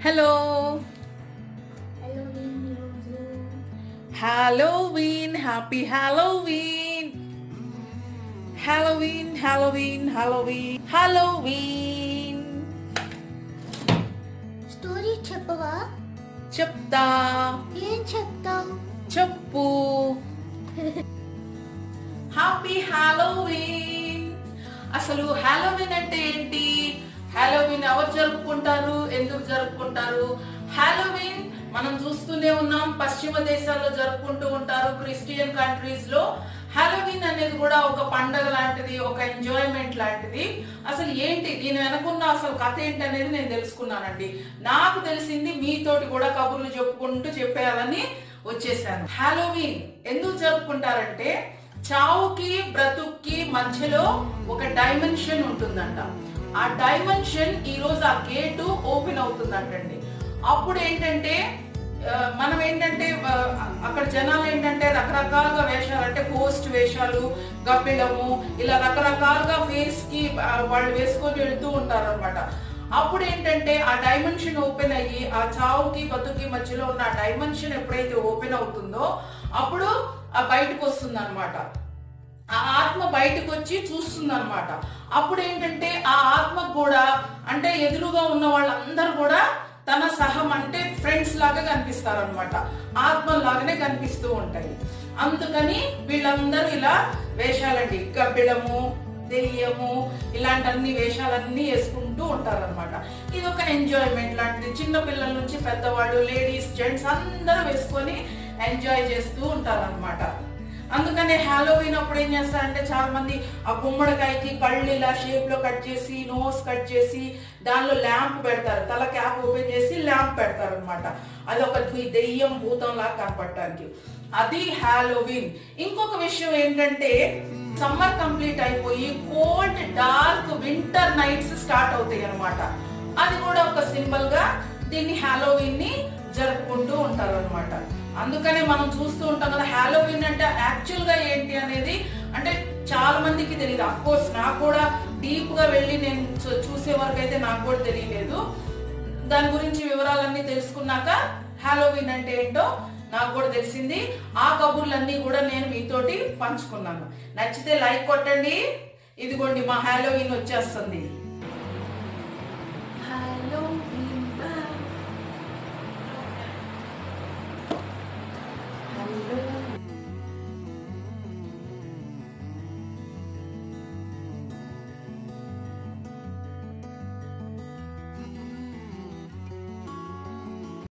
hello hello ఈరోజు Halloween happy Halloween Halloween Halloween Halloween Halloween story చెప్పవా చెప్తా ఏం చెప్తావు చెప్పు హ్యాపీ హాలోవీన్ అసలు హాలోవీన్ అంటే ఏంటి హాలోవీన్ ఎవరు జరుపుకుంటారు ఎందుకు జరుపుకుంటారు హాలోవీన్ మనం చూస్తూనే ఉన్నాం పశ్చిమ దేశాల్లో జరుపుకుంటూ ఉంటారు క్రిస్టియన్ కంట్రీస్ లో హాలోవీన్ అనేది కూడా ఒక పండగ లాంటిది ఒక ఎంజాయ్మెంట్ లాంటిది అసలు ఏంటి దీని వెనకున్న అసలు కథ ఏంటి అనేది నేను తెలుసుకున్నానండి నాకు తెలిసింది మీతోటి కూడా కబుర్లు చెప్పుకుంటూ చెప్పేయాలని వచ్చేసాను హాలోవీన్ ఎందుకు జరుపుకుంటారంటే చావుకి బ్రతుక్కి మధ్యలో ఒక డైమెన్షన్ ఉంటుందంట ఆ డైమెన్షన్ ఈ రోజు ఆ గేటు ఓపెన్ అవుతుందంటండి అప్పుడు ఏంటంటే ఆ, మనం ఏంటంటే ఆ, అక్కడ జనాలు ఏంటంటే రకరకాలుగా వేషాలు అంటే పోస్ట్ వేషాలు గబ్బిడము ఇలా రకరకాలుగా ఫేస్ కి ఆ, వాళ్ళు వేసుకొని వెళ్తూ ఉంటారు అనమాట అప్పుడు ఏంటంటే ఆ డైమెన్షన్ ఓపెన్ అయ్యి ఆ చావుకి బతుకి మధ్యలో ఉన్న ఆ డైమెన్షన్ ఎప్పుడైతే ఓపెన్ అవుతుందో అప్పుడు ఆ బయటకు వస్తుంది అనమాట ఆ ఆత్మ బయటకు వచ్చి చూస్తుంది అనమాట అప్పుడు ఏంటంటే ఆ ఆత్మకు కూడా అంటే ఎదురుగా ఉన్న వాళ్ళందరూ కూడా తన సహం అంటే ఫ్రెండ్స్ లాగా కనిపిస్తారు అనమాట ఆత్మలాగానే కనిపిస్తూ ఉంటాయి అందుకని వీళ్ళందరూ ఇలా వేషాలండి గబ్బిడము దెయ్యము ఇలాంటి అన్ని వేషాలన్నీ వేసుకుంటూ ఉంటారు అనమాట ఇది ఒక ఎంజాయ్మెంట్ లాంటిది చిన్న పిల్లల నుంచి పెద్దవాళ్ళు లేడీస్ జెంట్స్ అందరూ వేసుకొని ఎంజాయ్ చేస్తూ ఉంటారు అనమాట అందుకనే హాలోవీన్ అప్పుడు ఏం చేస్తారంటే చాలా మంది ఆ గుమ్మడికాయకి కళ్ళు ఇలా షేప్ లో కట్ చేసి నోస్ కట్ చేసి దానిలో ల్యాంప్ పెడతారు తల క్యాప్ ఓపెన్ చేసి ల్యాంప్ పెడతారు అనమాట అది ఒక ది- దెయ్యం భూతం లాగా కనపడటానికి అది హాలోవీన్ ఇంకొక విషయం ఏంటంటే సమ్మర్ కంప్లీట్ అయిపోయి cold dark winter nights start అవుతాయి అన్నమాట అది కూడా ఒక సింబల్ గా దీన్ని హాలోవీన్ ని జరుపుకుంటూ ఉంటారు అనమాట అందుకనే మనం చూస్తూ ఉంటాం కదా హాలోవీన్ అంటే యాక్చువల్ గా ఏంటి అనేది అంటే చాలా మందికి తెలియదు అఫ్ కోర్స్ నాకు కూడా డీప్ గా వెళ్ళి నేను చూ- చూసే వరకు అయితే నాకు కూడా తెలియలేదు దాని గురించి వివరాలన్నీ తెలుసుకున్నాక హాలోవీన్ అంటే ఏంటో నాకు కూడా తెలిసింది ఆ కబుర్లన్నీ కూడా నేను మీతోటి పంచుకున్నాను నచ్చితే లైక్ కొట్టండి ఇదిగోండి మా హాలోవీన్ వచ్చేస్తుంది హాలోవీన్